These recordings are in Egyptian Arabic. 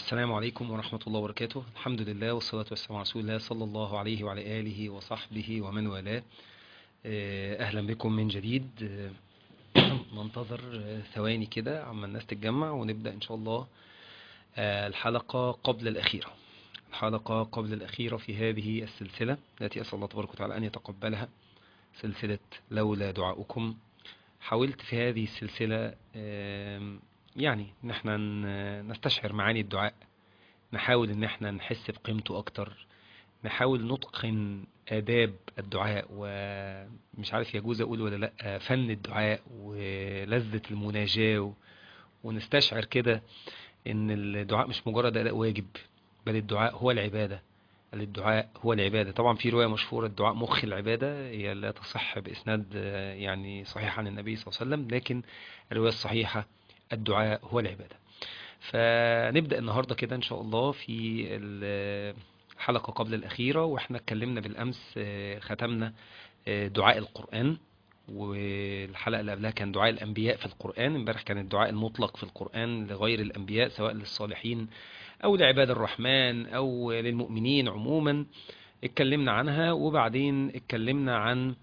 السلام عليكم ورحمة الله وبركاته الحمد لله والصلاة والسلام على رسول الله صلى الله عليه وعلى آله وصحبه ومن والاه آه، أهلا بكم من جديد آه، ننتظر آه، ثواني كده عما الناس تتجمع ونبدأ إن شاء الله آه، الحلقة قبل الأخيرة الحلقة قبل الأخيرة في هذه السلسلة التي أسأل الله تبارك وتعالى أن يتقبلها سلسلة لولا دعاؤكم حاولت في هذه السلسلة آم، يعني ان احنا ن- نستشعر معاني الدعاء نحاول ان احنا نحس بقيمته اكتر نحاول نتقن آداب الدعاء ومش عارف يجوز اقول ولا لا فن الدعاء ولذة المناجاة و- ونستشعر كده ان الدعاء مش مجرد اداء واجب بل الدعاء هو العبادة بل الدعاء هو العبادة طبعا في رواية مشهورة الدعاء مخ العبادة هي لا تصح بإسناد آه، يعني صحيح عن النبي صلى الله عليه وسلم لكن الرواية الصحيحة الدعاء هو العبادة فنبدأ النهاردة كده إن شاء الله في الحلقة قبل الأخيرة وإحنا اتكلمنا بالأمس آه، ختمنا آه، دعاء القرآن والحلقة اللي قبلها كان دعاء الأنبياء في القرآن امبارح كان الدعاء المطلق في القرآن لغير الأنبياء سواء للصالحين أو لعباد الرحمن أو للمؤمنين عموما اتكلمنا عنها وبعدين اتكلمنا عن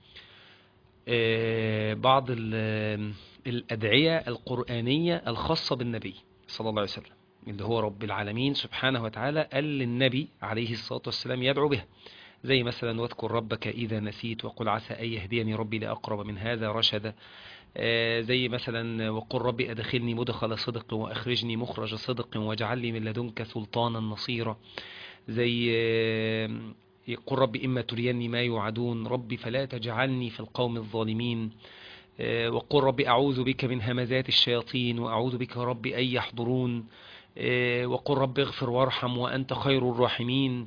آه، بعض ال- الأدعية القرآنية الخاصة بالنبي صلى الله عليه وسلم اللي هو رب العالمين سبحانه وتعالى قال للنبي عليه الصلاة والسلام يدعو بها زي مثلا واذكر ربك إذا نسيت وقل عسى أن يهديني ربي لأقرب من هذا رشدا آه، زي مثلا وقل ربي أدخلني مدخل صدق وأخرجني مخرج صدق واجعل لي من لدنك سلطانا نصيرا زي آه، قل ربي إما تريني ما يوعدون ربي فلا تجعلني في القوم الظالمين آه، وقل ربي أعوذ بك من همزات الشياطين وأعوذ بك ربي أن يحضرون آه، وقل ربي اغفر وارحم وأنت خير الراحمين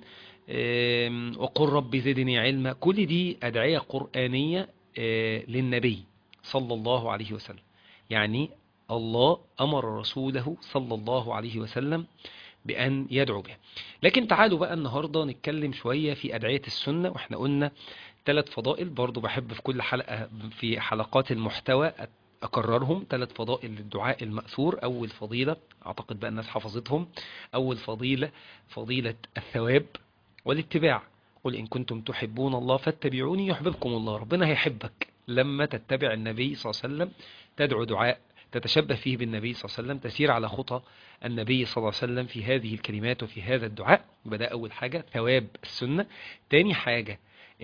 آم، وقل ربي زدني علما كل دي أدعية قرآنية آه، للنبي صلى الله عليه وسلم يعني الله أمر رسوله صلى الله عليه وسلم بأن يدعو بها لكن تعالوا بقى النهاردة نتكلم شوية في أدعية السنة وإحنا قلنا ثلاث فضائل برضو بحب في كل حلقة في حلقات المحتوى أكررهم ثلاث فضائل للدعاء المأثور أول فضيلة أعتقد بقى الناس حفظتهم أول فضيلة فضيلة الثواب والاتباع قل إن كنتم تحبون الله فاتبعوني يحببكم الله ربنا هيحبك لما تتبع النبي صلى الله عليه وسلم تدعو دعاء تتشبه فيه بالنبي صلى الله عليه وسلم تسير على خطى النبي صلى الله عليه وسلم في هذه الكلمات وفي هذا الدعاء يبقى ده أول حاجة ثواب السنة تاني حاجة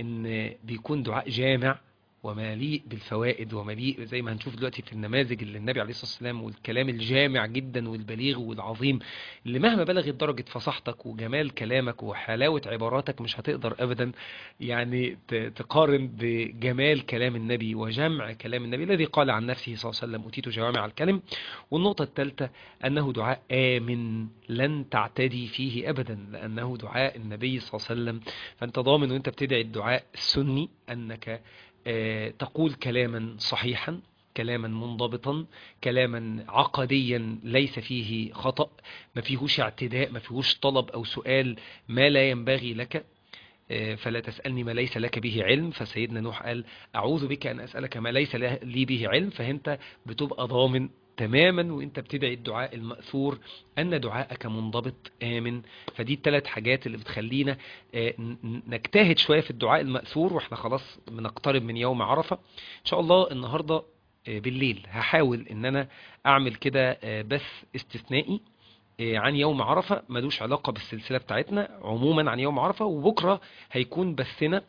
إن بيكون دعاء جامع ومليء بالفوائد ومليء زي ما هنشوف دلوقتي في النماذج اللي النبي عليه الصلاة والسلام والكلام الجامع جدا والبليغ والعظيم اللي مهما بلغت درجة فصاحتك وجمال كلامك وحلاوة عباراتك مش هتقدر أبدا يعني ت- تقارن بجمال كلام النبي وجمع كلام النبي الذي قال عن نفسه صلى الله عليه وسلم أتيت جوامع الكلم والنقطة الثالثة أنه دعاء آمن لن تعتدي فيه أبدا لأنه دعاء النبي صلى الله عليه وسلم فأنت ضامن وأنت بتدعي الدعاء السني أنك آه، تقول كلاما صحيحا كلاما منضبطا كلاما عقديا ليس فيه خطأ ما فيهوش اعتداء ما فيهوش طلب أو سؤال ما لا ينبغي لك آه، فلا تسألني ما ليس لك به علم فسيدنا نوح قال أعوذ بك أن أسألك ما ليس له- لي به علم فأنت بتبقى ضامن تماما وانت بتدعي الدعاء المأثور أن دعاءك منضبط آمن فدي الثلاث حاجات اللي بتخلينا آه، ن- ن- نجتهد شوية في الدعاء المأثور واحنا خلاص بنقترب من يوم عرفة إن شاء الله النهاردة آه، بالليل هحاول ان انا اعمل كده آه، بث استثنائي آه، عن يوم عرفة ملوش علاقة بالسلسلة بتاعتنا عموما عن يوم عرفة وبكرة هيكون بثنا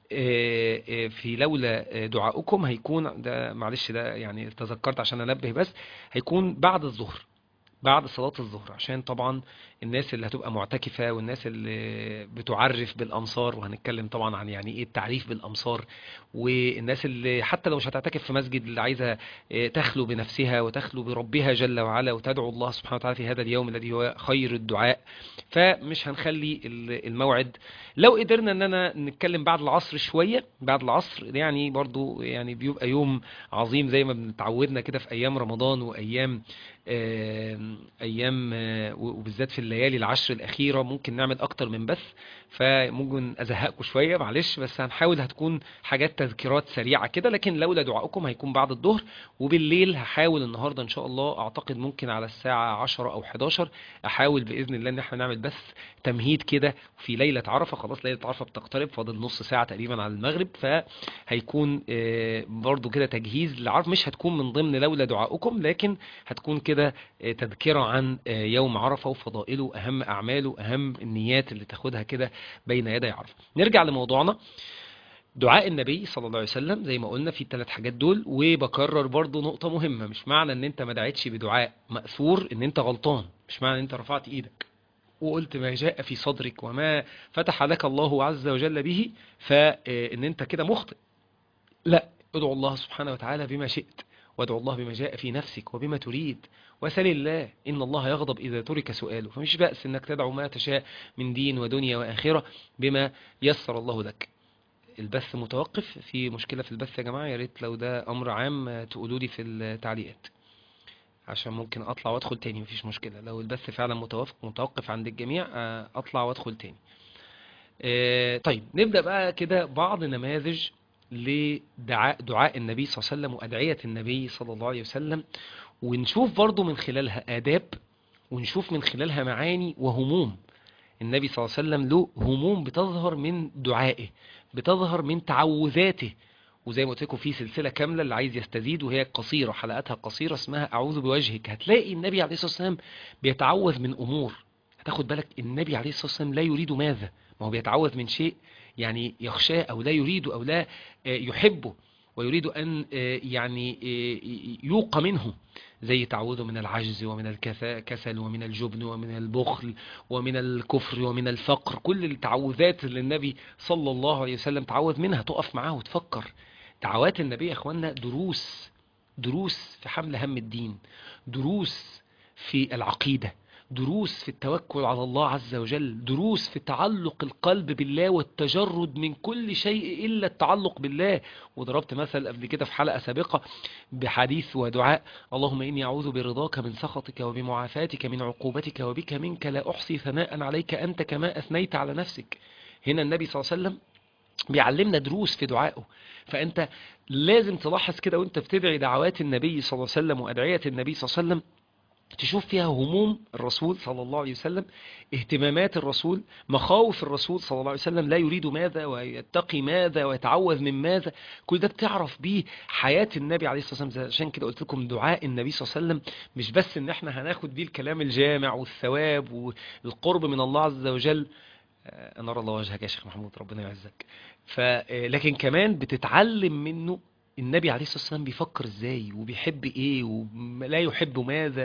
آه، آه، في لولا آه، دعاؤكم هيكون ده معلش ده يعني تذكرت عشان انبه بس هيكون بعد الظهر بعد صلاة الظهر عشان طبعا الناس اللي هتبقى معتكفة والناس اللي بتعرف بالأمصار وهنتكلم طبعا عن يعني ايه التعريف بالأمصار والناس اللي حتى لو مش هتعتكف في مسجد اللي عايزة آه، تخلو بنفسها وتخلو بربها جل وعلا وتدعو الله سبحانه وتعالى في هذا اليوم الذي هو خير الدعاء فمش هنخلي ال- الموعد لو قدرنا اننا نتكلم بعد العصر شوية بعد العصر يعني برضو يعني بيبقى يوم عظيم زي ما بنتعودنا كده في ايام رمضان وايام آم، ايام آه، وبالذات في الليالي العشر الاخيره ممكن نعمل اكتر من بث فممكن ازهقكم شويه معلش بس هنحاول هتكون حاجات تذكيرات سريعه كده لكن لولا دعائكم هيكون بعد الظهر وبالليل هحاول النهارده ان شاء الله اعتقد ممكن على الساعه 10 او 11 احاول باذن الله ان احنا نعمل بث تمهيد كده في ليله عرفه خلاص ليله عرفه بتقترب فاضل نص ساعه تقريبا على المغرب فهيكون آه، برضو كده تجهيز للعرف مش هتكون من ضمن لولا دعائكم لكن هتكون كده آه، تذكره عن آه، يوم عرفه وفضائله اهم اعماله اهم النيات اللي تاخدها كده بين يدي عرفه نرجع لموضوعنا دعاء النبي صلى الله عليه وسلم زي ما قلنا في الثلاث حاجات دول وبكرر برضو نقطة مهمة مش معنى ان انت ما دعيتش بدعاء مأثور ان انت غلطان مش معنى ان انت رفعت ايدك وقلت ما جاء في صدرك وما فتح لك الله عز وجل به فان انت كده مخطئ لا ادعو الله سبحانه وتعالى بما شئت وادعو الله بما جاء في نفسك وبما تريد وسل الله إن الله يغضب إذا ترك سؤاله فمش بأس إنك تدعو ما تشاء من دين ودنيا وآخرة بما يسر الله لك البث متوقف في مشكلة في البث يا جماعة يا ريت لو ده أمر عام تقولوا لي في التعليقات عشان ممكن أطلع وأدخل تاني مفيش مشكلة لو البث فعلا متوقف متوقف عند الجميع آه، أطلع وأدخل تاني آه، طيب نبدأ بقى كده بعض نماذج لدعاء دعاء النبي صلى الله عليه وسلم وأدعية النبي صلى الله عليه وسلم ونشوف برضو من خلالها آداب ونشوف من خلالها معاني وهموم النبي صلى الله عليه وسلم له هموم بتظهر من دعائه بتظهر من تعوذاته وزي ما قلت لكم في سلسلة كاملة اللي عايز يستزيد وهي قصيرة حلقاتها قصيرة اسمها أعوذ بوجهك هتلاقي النبي عليه الصلاة والسلام بيتعوذ من أمور هتاخد بالك النبي عليه الصلاة والسلام لا يريد ماذا ما هو بيتعوذ من شيء يعني يخشاه أو لا يريد أو لا آه، يحبه ويريد أن آه، يعني آه، يوقى منه زي تعوذه من العجز ومن الكسل ومن الجبن ومن البخل ومن الكفر ومن الفقر كل التعوذات اللي النبي صلى الله عليه وسلم تعوذ منها تقف معاه وتفكر دعوات النبي يا اخوانا دروس دروس في حمل هم الدين دروس في العقيدة دروس في التوكل على الله عز وجل دروس في تعلق القلب بالله والتجرد من كل شيء إلا التعلق بالله وضربت مثل قبل كده في حلقة سابقة بحديث ودعاء اللهم إني أعوذ برضاك من سخطك وبمعافاتك من عقوبتك وبك منك لا أحصي ثناء عليك أنت كما أثنيت على نفسك هنا النبي صلى الله عليه وسلم بيعلمنا دروس في دعائه فأنت لازم تلاحظ كده وانت بتدعي دعوات النبي صلى الله عليه وسلم وأدعية النبي صلى الله عليه وسلم تشوف فيها هموم الرسول صلى الله عليه وسلم اهتمامات الرسول مخاوف الرسول صلى الله عليه وسلم لا يريد ماذا ويتقي ماذا ويتعوذ من ماذا كل ده بتعرف بيه حياة النبي عليه الصلاة والسلام عشان كده قلت لكم دعاء النبي صلى الله عليه وسلم مش بس ان احنا هناخد بيه الكلام الجامع والثواب والقرب من الله عز وجل آه، نرى الله وجهك يا شيخ محمود ربنا يعزك ف آه، لكن كمان بتتعلم منه النبي عليه الصلاة والسلام بيفكر ازاي وبيحب ايه ولا يحب ماذا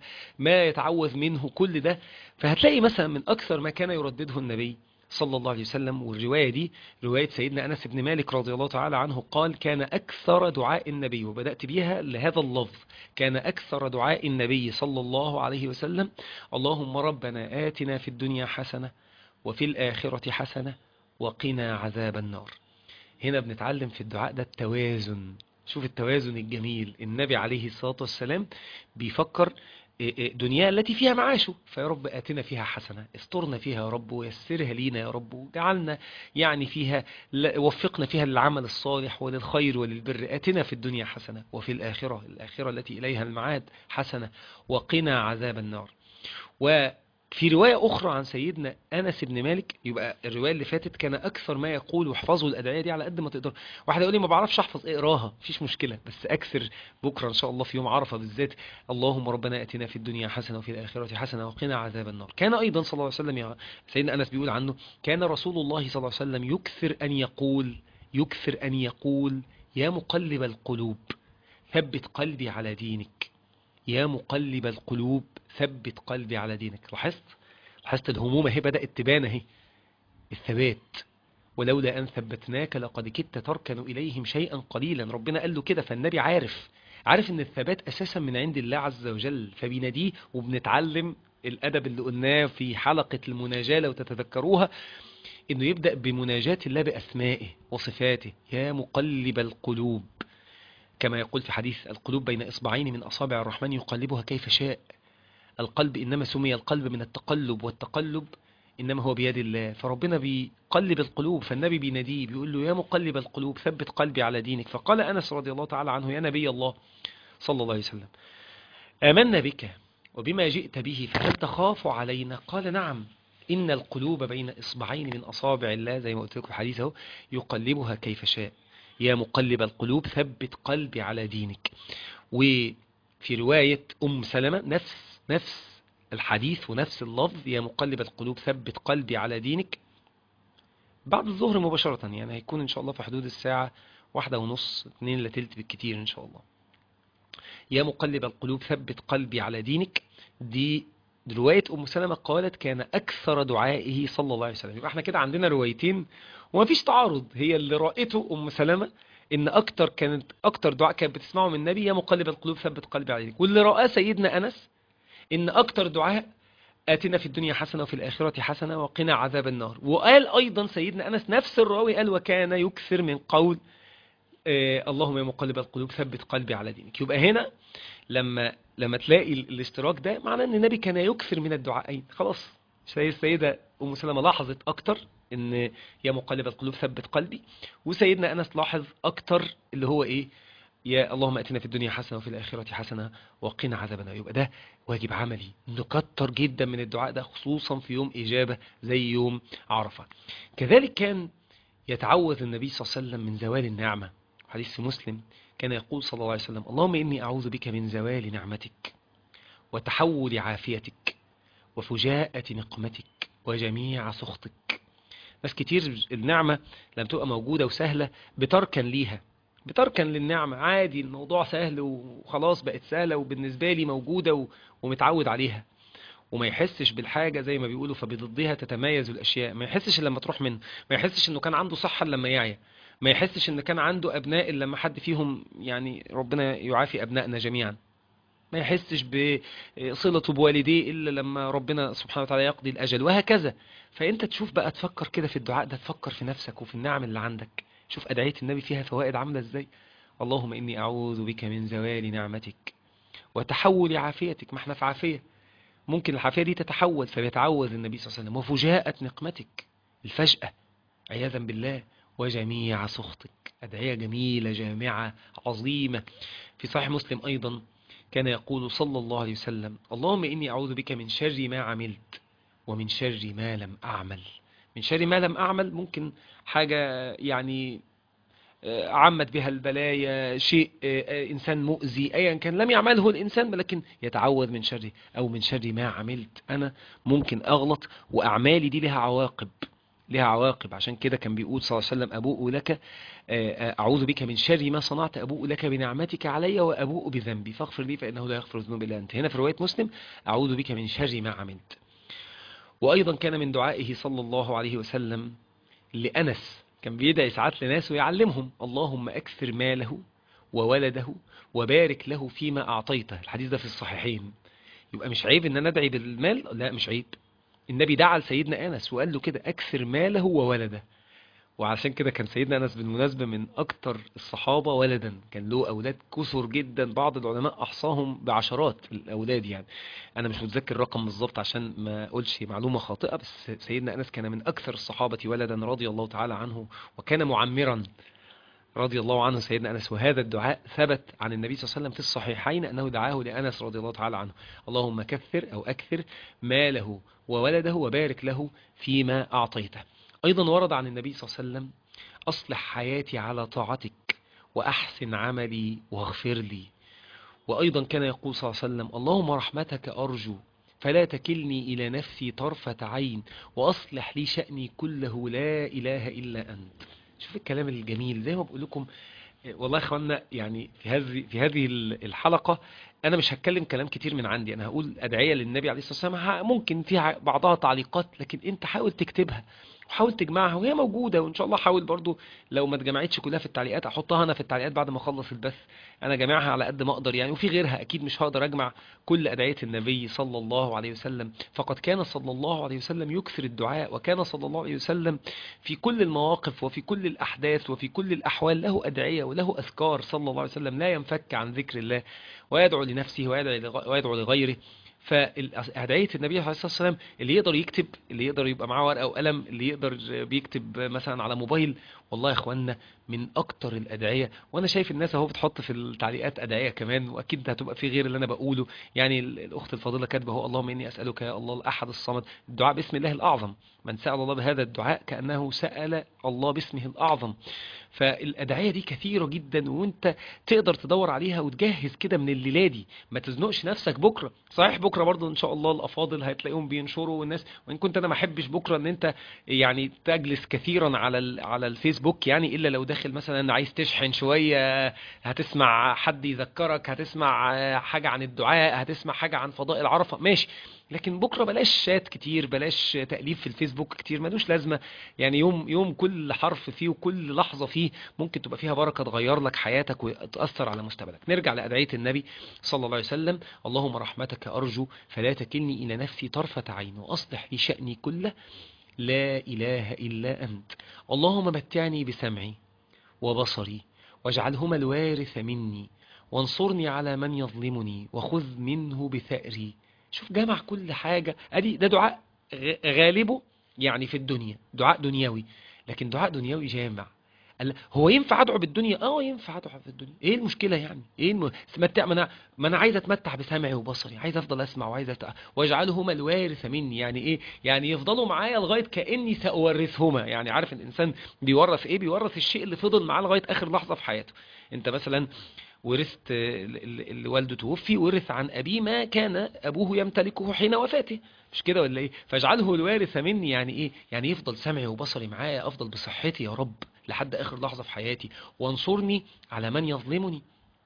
وما يتعوذ منه كل ده فهتلاقي مثلا من اكثر ما كان يردده النبي صلى الله عليه وسلم والرواية دي رواية سيدنا أنس بن مالك رضي الله تعالى عنه قال كان أكثر دعاء النبي وبدأت بها لهذا اللفظ كان أكثر دعاء النبي صلى الله عليه وسلم اللهم ربنا آتنا في الدنيا حسنة وفي الآخرة حسنة وقنا عذاب النار هنا بنتعلم في الدعاء ده التوازن شوف التوازن الجميل النبي عليه الصلاة والسلام بيفكر إيه إيه دنيا التي فيها معاشه فيا رب آتنا فيها حسنة استرنا فيها يا رب ويسرها لينا يا رب وجعلنا يعني فيها ل- وفقنا فيها للعمل الصالح وللخير وللبر آتنا في الدنيا حسنة وفي الآخرة الآخرة التي إليها المعاد حسنة وقنا عذاب النار وفي رواية أخرى عن سيدنا أنس بن مالك يبقى الرواية اللي فاتت كان أكثر ما يقول واحفظوا الأدعية دي على قد ما تقدر واحد يقول لي ما بعرفش أحفظ اقراها مفيش مشكلة بس أكثر بكرة إن شاء الله في يوم عرفة بالذات اللهم ربنا اتنا في الدنيا حسنة وفي الآخرة حسنة وقنا عذاب النار كان أيضا صلى الله عليه وسلم يا سيدنا أنس بيقول عنه كان رسول الله صلى الله عليه وسلم يكثر أن يقول يكثر أن يقول يا مقلب القلوب ثبت قلبي على دينك يا مقلب القلوب ثبت قلبي على دينك لاحظت لاحظت الهموم اهي بدأت تبان اهي الثبات ولولا أن ثبتناك لقد كدت تركن إليهم شيئا قليلا ربنا قال له كده فالنبي عارف عارف ان الثبات أساسا من عند الله عز وجل فبيناديه وبنتعلم الأدب اللي قلناه في حلقة المناجاة لو تتذكروها انه يبدأ بمناجاة الله بأسمائه وصفاته يا مقلب القلوب كما يقول في حديث القلوب بين إصبعين من أصابع الرحمن يقلبها كيف شاء القلب إنما سمي القلب من التقلب والتقلب إنما هو بيد الله فربنا بيقلب القلوب فالنبي بيناديه بيقول له يا مقلب القلوب ثبت قلبي على دينك فقال أنس رضي الله تعالى عنه يا نبي الله صلى الله عليه وسلم آمنا بك وبما جئت به فهل تخاف علينا قال نعم إن القلوب بين إصبعين من أصابع الله زي ما قلت لكم حديثه يقلبها كيف شاء يا مقلب القلوب ثبت قلبي على دينك وفي رواية أم سلمة نفس نفس الحديث ونفس اللفظ يا مقلب القلوب ثبت قلبي على دينك بعد الظهر مباشرة يعني هيكون إن شاء الله في حدود الساعة واحدة ونص اتنين إلا تلت بالكتير إن شاء الله يا مقلب القلوب ثبت قلبي على دينك دي رواية أم سلمة قالت كان أكثر دعائه صلى الله عليه وسلم يبقى احنا كده عندنا روايتين وما فيش تعارض هي اللي رأته أم سلمة إن أكتر كانت أكتر دعاء كانت بتسمعه من النبي يا مقلب القلوب ثبت قلبي على دينك واللي رأى سيدنا أنس إن أكتر دعاء آتنا في الدنيا حسنة وفي الآخرة حسنة وقنا عذاب النار وقال أيضا سيدنا أنس نفس الراوي قال وكان يكثر من قول آه اللهم يا مقلب القلوب ثبت قلبي على دينك يبقى هنا لما لما تلاقي الاشتراك ده معناه ان النبي كان يكثر من الدعائين خلاص السيدة ام سلمة لاحظت اكتر ان يا مقلب القلوب ثبت قلبي وسيدنا انس لاحظ اكتر اللي هو ايه يا اللهم اتنا في الدنيا حسنه وفي الاخره حسنه وقنا عذاب النار يبقى ده واجب عملي نكتر جدا من الدعاء ده خصوصا في يوم اجابه زي يوم عرفه كذلك كان يتعوذ النبي صلى الله عليه وسلم من زوال النعمه حديث في مسلم كان يقول صلى الله عليه وسلم اللهم إني أعوذ بك من زوال نعمتك وتحول عافيتك وفجاءة نقمتك وجميع سخطك ناس كتير النعمة لما تبقى موجودة وسهلة بتركن ليها بتركن للنعمة عادي الموضوع سهل وخلاص بقت سهلة وبالنسبة لي موجودة ومتعود عليها وما يحسش بالحاجة زي ما بيقولوا فبضدها تتميز الأشياء ما يحسش لما تروح منه ما يحسش انه كان عنده صحة لما يعيا ما يحسش ان كان عنده ابناء الا لما حد فيهم يعني ربنا يعافي ابنائنا جميعا ما يحسش بصلته بوالديه الا لما ربنا سبحانه وتعالى يقضي الاجل وهكذا فانت تشوف بقى تفكر كده في الدعاء ده تفكر في نفسك وفي النعم اللي عندك شوف ادعية النبي فيها فوائد عاملة ازاي اللهم اني اعوذ بك من زوال نعمتك وتحول عافيتك ما احنا في عافية ممكن العافية دي تتحول فبيتعوذ النبي صلى الله عليه وسلم وفجاءة نقمتك الفجأة عياذا بالله وجميع سخطك أدعية جميلة جامعة عظيمة في صحيح مسلم أيضا كان يقول صلى الله عليه وسلم اللهم إني أعوذ بك من شر ما عملت ومن شر ما لم أعمل من شر ما لم أعمل ممكن حاجة يعني عمت بها البلايا شيء إنسان مؤذي أيا كان لم يعمله الإنسان ولكن يتعوذ من شره أو من شر ما عملت أنا ممكن أغلط وأعمالي دي لها عواقب لها عواقب عشان كده كان بيقول صلى الله عليه وسلم أبوء لك أعوذ بك من شر ما صنعت أبوء لك بنعمتك علي وأبوء بذنبي فاغفر لي فإنه لا يغفر الذنوب إلا أنت هنا في رواية مسلم أعوذ بك من شر ما عملت وأيضا كان من دعائه صلى الله عليه وسلم لأنس كان بيدعي ساعات لناس ويعلمهم اللهم أكثر ماله وولده وبارك له فيما أعطيته الحديث ده في الصحيحين يبقى مش عيب ان انا ادعي بالمال لا مش عيب النبي دعا لسيدنا أنس وقال له كده أكثر ماله وولده وعشان كده كان سيدنا أنس بالمناسبة من أكتر الصحابة ولدا كان له أولاد كثر جدا بعض العلماء أحصاهم بعشرات الأولاد يعني أنا مش متذكر الرقم بالظبط عشان ما أقولش معلومة خاطئة بس سيدنا أنس كان من أكثر الصحابة ولدا رضي الله تعالى عنه وكان معمرا رضي الله عنه سيدنا أنس وهذا الدعاء ثبت عن النبي صلى الله عليه وسلم في الصحيحين أنه دعاه لأنس رضي الله تعالى عنه اللهم كثر أو أكثر ماله وولده وبارك له فيما أعطيته أيضا ورد عن النبي صلى الله عليه وسلم أصلح حياتي على طاعتك وأحسن عملي واغفر لي وأيضا كان يقول صلى الله عليه وسلم اللهم رحمتك أرجو فلا تكلني إلى نفسي طرفة عين وأصلح لي شأني كله لا إله إلا أنت شوف الكلام الجميل زي ما بقول لكم والله يا اخوانا يعني في هذه في هذه الحلقة انا مش هتكلم كلام كتير من عندي انا هقول ادعيه للنبي عليه الصلاه والسلام ه- ممكن فيها بعضها تعليقات لكن انت حاول تكتبها وحاول تجمعها وهي موجوده وان شاء الله حاول برضو لو ما اتجمعتش كلها في التعليقات احطها انا في التعليقات بعد ما اخلص البث انا جامعها على قد ما اقدر يعني وفي غيرها اكيد مش هقدر اجمع كل ادعيه النبي صلى الله عليه وسلم فقد كان صلى الله عليه وسلم يكثر الدعاء وكان صلى الله عليه وسلم في كل المواقف وفي كل الأحداث وفي كل الأحوال له أدعية وله أذكار صلى الله عليه وسلم لا ينفك عن ذكر الله ويدعو لنفسه ويدعو لغ- ويدعو لغيره فأدعية النبي عليه الصلاة والسلام اللي يقدر يكتب اللي يقدر يبقى معاه ورقة وقلم اللي يقدر بيكتب مثلا على موبايل والله يا اخوانا من اكتر الادعيه وانا شايف الناس اهو بتحط في التعليقات ادعيه كمان واكيد هتبقى في غير اللي انا بقوله يعني ال- الاخت الفاضله كاتبه اهو اللهم اني اسالك يا الله الاحد الصمد الدعاء باسم الله الاعظم من سال الله بهذا الدعاء كانه سال الله باسمه الاعظم فالادعيه دي كثيره جدا وانت تقدر تدور عليها وتجهز كده من الليله دي ما تزنقش نفسك بكره صحيح بكره برضه ان شاء الله الافاضل هتلاقيهم بينشروا والناس وان كنت انا ما احبش بكره ان انت يعني تجلس كثيرا على ال- على الفيسبوك يعني الا لو داخل مثلا عايز تشحن شويه هتسمع حد يذكرك هتسمع آه، حاجه عن الدعاء هتسمع حاجه عن فضائل عرفه ماشي لكن بكره بلاش شات كتير بلاش تأليف في الفيسبوك كتير ملوش لازمه يعني يوم يوم كل حرف فيه وكل لحظه فيه ممكن تبقى فيها بركه تغير لك حياتك وتأثر على مستقبلك نرجع لأدعية النبي صلى الله عليه وسلم اللهم رحمتك أرجو فلا تكلني إلى نفسي طرفة عين وأصلح لي شأني كله لا إله إلا أنت اللهم متعني بسمعي وبصري واجعلهما الوارث مني وانصرني على من يظلمني وخذ منه بثأري شوف جمع كل حاجة ادي ده دعاء غ- غالبه يعني في الدنيا دعاء دنيوي لكن دعاء دنيوي جامع قال هو ينفع ادعو بالدنيا اه ينفع ادعو في الدنيا ايه المشكله يعني ايه الم... تمتع ما انا ما انا عايز اتمتع بسمعي وبصري عايز افضل اسمع وعايز أت... واجعلهما الوارث مني يعني ايه يعني يفضلوا معايا لغايه كاني ساورثهما يعني عارف الانسان بيورث ايه بيورث الشيء اللي فضل معاه لغايه اخر لحظه في حياته انت مثلا ورثت اللي اللي والده توفي ورث عن أبيه ما كان أبوه يمتلكه حين وفاته مش كده ولا إيه فاجعله الوارث مني يعني إيه يعني يفضل سمعي وبصري معايا أفضل بصحتي يا رب لحد آخر لحظة في حياتي وانصرني على من يظلمني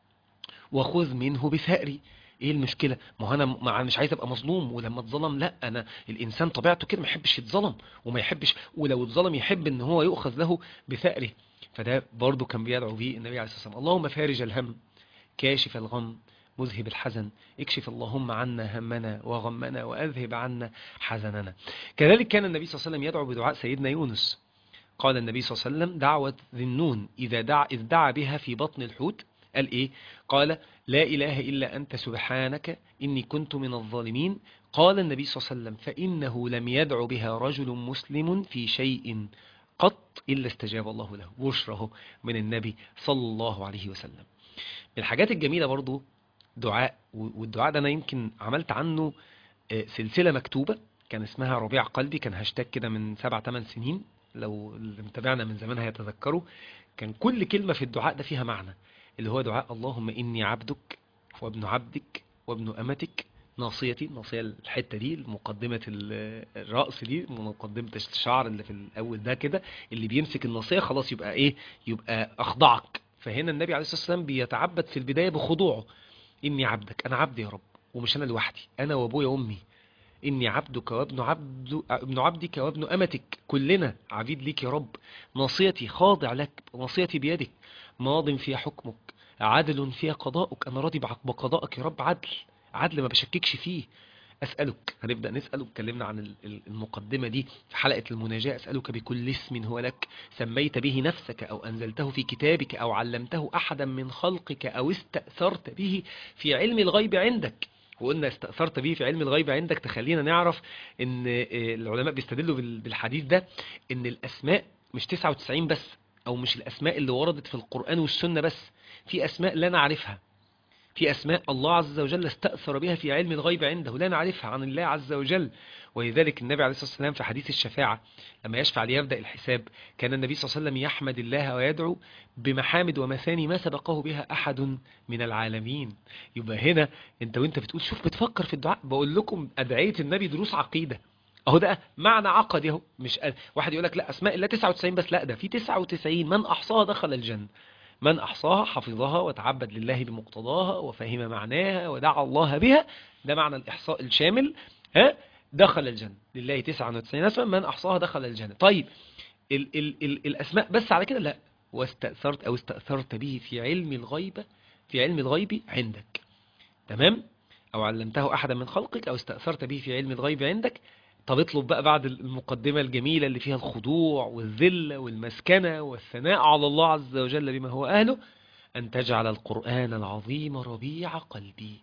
وخذ منه بثأري ايه المشكله ما هو انا ما مش عايز ابقى مظلوم ولما اتظلم لا انا الانسان طبيعته كده ما يحبش يتظلم وما يحبش ولو اتظلم يحب ان هو يؤخذ له بثأره فده برضه كان بيدعو بيه النبي عليه الصلاه والسلام اللهم فارج الهم كاشف الغم مذهب الحزن اكشف اللهم عنا همنا وغمنا واذهب عنا حزننا كذلك كان النبي صلى الله عليه وسلم يدعو بدعاء سيدنا يونس قال النبي صلى الله عليه وسلم دعوة ذي النون إذا دعا, إذ دعا بها في بطن الحوت قال إيه قال لا إله إلا أنت سبحانك إني كنت من الظالمين قال النبي صلى الله عليه وسلم فإنه لم يدع بها رجل مسلم في شيء قط إلا استجاب الله له بشره من النبي صلى الله عليه وسلم من الحاجات الجميلة برضو دعاء والدعاء ده أنا يمكن عملت عنه آه، سلسلة مكتوبة كان اسمها ربيع قلبي كان هاشتاج كده من سبع ثمان سنين لو اللي متابعنا من زمان هيتذكروا كان كل كلمة في الدعاء ده فيها معنى اللي هو دعاء اللهم إني عبدك وابن عبدك وابن أمتك ناصيتي ناصية الحتة دي مقدمة ال- الرأس دي مقدمة الشعر اللي في الأول ده كده اللي بيمسك الناصية خلاص يبقى إيه يبقى أخضعك فهنا النبي عليه الصلاة والسلام بيتعبد في البداية بخضوعه إني عبدك أنا عبد يا رب ومش أنا لوحدي أنا وأبويا وأمي إني عبدك وابن عبد ابن عبدك وابن أمتك كلنا عبيد ليك يا رب ناصيتي خاضع لك ناصيتي بيدك ماض في حكمك عدل في قضاءك أنا راضي بعق- بقضائك يا رب عدل عدل ما بشككش فيه أسألك هنبدأ نسأل واتكلمنا عن ال- ال- المقدمة دي في حلقة المناجاة أسألك بكل اسم هو لك سميت به نفسك أو أنزلته في كتابك أو علمته أحدا من خلقك أو استأثرت به في علم الغيب عندك وقلنا استأثرت به في علم الغيب عندك تخلينا نعرف ان آه، العلماء بيستدلوا بال- بالحديث ده ان الاسماء مش 99 بس او مش الاسماء اللي وردت في القرآن والسنة بس في اسماء لا نعرفها في أسماء الله عز وجل استأثر بها في علم الغيب عنده لا نعرفها عن الله عز وجل ولذلك النبي عليه الصلاة والسلام في حديث الشفاعة لما يشفع ليبدأ الحساب كان النبي صلى الله عليه وسلم يحمد الله ويدعو بمحامد ومثاني ما سبقه بها أحد من العالمين يبقى هنا انت وانت بتقول شوف بتفكر في الدعاء بقول لكم أدعية النبي دروس عقيدة اهو ده معنى عقدي اهو مش واحد يقول لك لا اسماء الله 99 بس لا ده في 99 من احصاها دخل الجنه من أحصاها حفظها وتعبد لله بمقتضاها وفهم معناها ودعا الله بها ده معنى الإحصاء الشامل ها دخل الجنة لله 99 اسما من أحصاها دخل الجنة طيب ال ال ال الأسماء بس على كده لا واستأثرت أو استأثرت به في علم الغيبة في علم الغيب عندك تمام أو علمته أحدا من خلقك أو استأثرت به في علم الغيب عندك طب اطلب بقى بعد المقدمة الجميلة اللي فيها الخضوع والذلة والمسكنة والثناء على الله عز وجل بما هو أهله أن تجعل القرآن العظيم ربيع قلبي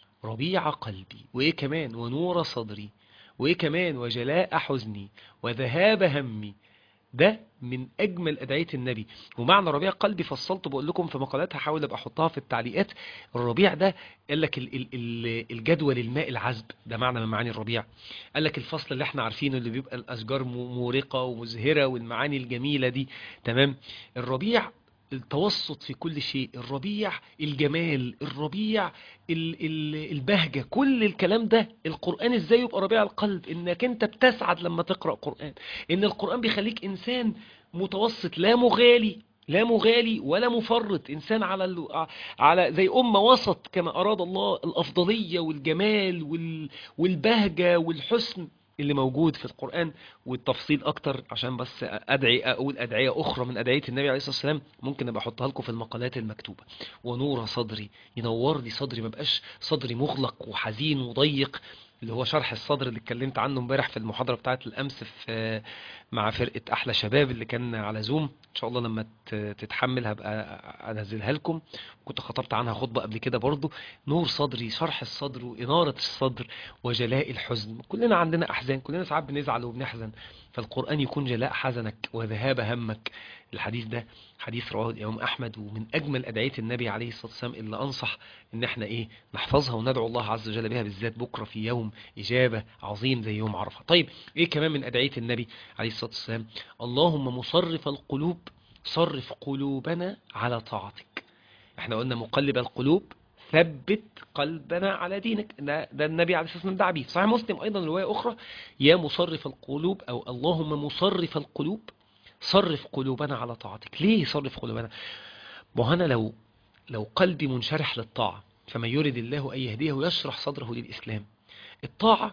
ربيع قلبي وإيه كمان ونور صدري وإيه كمان وجلاء حزني وذهاب همي ده من أجمل أدعية النبي ومعنى ربيع قلبي فصلت بقول لكم في مقالات هحاول أبقى أحطها في التعليقات الربيع ده قال لك ال- ال- ال- الجدول الماء العذب ده معنى من معاني الربيع قال لك الفصل اللي احنا عارفينه اللي بيبقى الأشجار م- مورقة ومزهرة والمعاني الجميلة دي تمام الربيع التوسط في كل شيء الربيع الجمال الربيع ال ال البهجة كل الكلام ده القرآن ازاي يبقى ربيع القلب انك انت بتسعد لما تقرأ قرآن ان القرآن بيخليك انسان متوسط لا مغالي لا مغالي ولا مفرط انسان على ال... على زي امه وسط كما اراد الله الافضليه والجمال وال... والبهجه والحسن اللي موجود في القرآن والتفصيل أكتر عشان بس أدعي أقول أدعية أخرى من أدعية النبي عليه الصلاة والسلام ممكن أبقى أحطها لكم في المقالات المكتوبة ونور صدري ينور لي صدري ما بقاش صدري مغلق وحزين وضيق اللي هو شرح الصدر اللي اتكلمت عنه امبارح في المحاضرة بتاعت الأمس في مع فرقة أحلى شباب اللي كان على زوم إن شاء الله لما ت- تتحمل هبقى أنزلها لكم كنت خطبت عنها خطبة قبل كده برضو نور صدري شرح الصدر وإنارة الصدر وجلاء الحزن كلنا عندنا أحزان كلنا ساعات بنزعل وبنحزن فالقرآن يكون جلاء حزنك وذهاب همك الحديث ده حديث رواه الإمام أحمد ومن أجمل أدعية النبي عليه الصلاة والسلام اللي أنصح إن إحنا إيه نحفظها وندعو الله عز وجل بها بالذات بكرة في يوم إجابة عظيم زي يوم عرفة طيب إيه كمان من أدعية النبي عليه الصلاة والسلام اللهم مصرف القلوب صرف قلوبنا على طاعتك احنا قلنا مقلب القلوب ثبت قلبنا على دينك ده, ده النبي عليه الصلاة والسلام دعا بيه صحيح مسلم أيضا رواية أخرى يا مصرف القلوب أو اللهم مصرف القلوب صرف قلوبنا على طاعتك ليه صرف قلوبنا ما هو أنا لو لو قلبي منشرح للطاعة فمن يرد الله أن يهديه يشرح صدره للإسلام الطاعة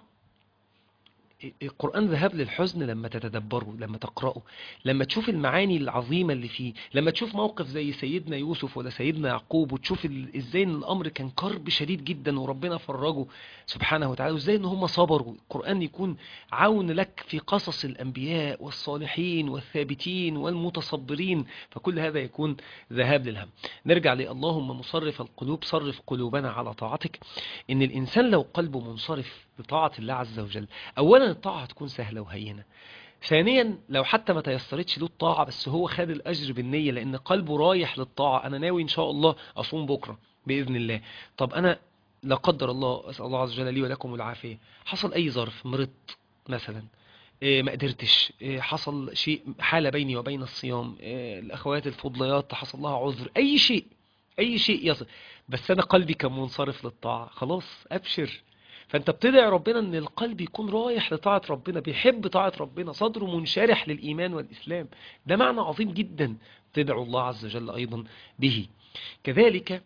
القرآن ذهب للحزن لما تتدبره لما تقرأه لما تشوف المعاني العظيمة اللي فيه لما تشوف موقف زي سيدنا يوسف ولا سيدنا يعقوب وتشوف ال- ازاي ان الامر كان كرب شديد جدا وربنا فرجه سبحانه وتعالى وازاي ان هم صبروا القرآن يكون عون لك في قصص الانبياء والصالحين والثابتين والمتصبرين فكل هذا يكون ذهاب للهم نرجع لله مصرف القلوب صرف قلوبنا على طاعتك ان الانسان لو قلبه منصرف لطاعة الله عز وجل اولا الطاعة هتكون سهلة وهينة ثانيا لو حتى ما تيسرتش له الطاعة بس هو خد الأجر بالنية لأن قلبه رايح للطاعة أنا ناوي إن شاء الله أصوم بكرة بإذن الله طب أنا لا قدر الله أسأل الله عز وجل لي ولكم العافية حصل أي ظرف مرضت مثلا إيه ما قدرتش إيه حصل شيء حالة بيني وبين الصيام إيه الأخوات الفضليات حصل لها عذر أي شيء أي شيء يصل بس أنا قلبي كان منصرف للطاعة خلاص أبشر فانت بتدعي ربنا ان القلب يكون رايح لطاعة ربنا بيحب طاعة ربنا صدره منشرح للإيمان والإسلام ده معنى عظيم جدا تدعو الله عز وجل أيضا به كذلك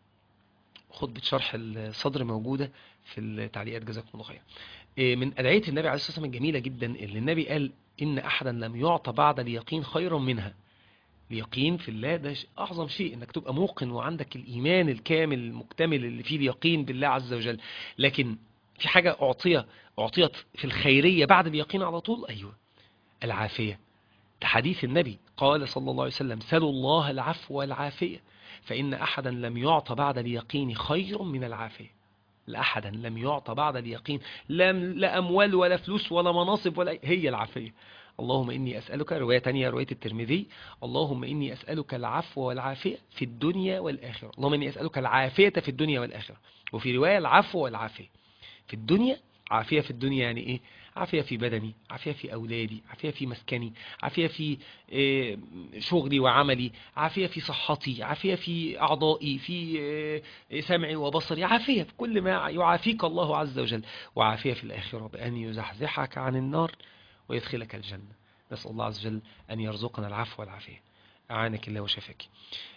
خطبة شرح الصدر موجودة في التعليقات جزاكم الله خير إيه من أدعية النبي عليه الصلاة والسلام الجميلة جدا اللي النبي قال إن أحدا لم يعطى بعد اليقين خيرا منها اليقين في الله ده ش- أعظم شيء إنك تبقى موقن وعندك الإيمان الكامل المكتمل اللي فيه اليقين بالله عز وجل لكن في حاجة أعطية أعطيت في الخيرية بعد اليقين على طول أيوة العافية ده حديث النبي قال صلى الله عليه وسلم سلوا الله العفو والعافية فإن أحدا لم يعطى بعد اليقين خير من العافية لأحدا لم يعطى بعد اليقين لا, لا أموال ولا فلوس ولا مناصب ولا هي العافية اللهم إني أسألك رواية تانية رواية الترمذي اللهم إني أسألك العفو والعافية في الدنيا والآخرة اللهم إني أسألك العافية في الدنيا والآخرة وفي رواية العفو والعافية في الدنيا عافية في الدنيا يعني إيه عافية في بدني عافية في أولادي عافية في مسكني عافية في آه، شغلي وعملي عافية في صحتي عافية في أعضائي في آه، سمعي وبصري عافية في كل ما يعافيك الله عز وجل وعافية في الآخرة بأن يزحزحك عن النار ويدخلك الجنة نسأل الله عز وجل أن يرزقنا العفو والعافية أعانك الله وشفاك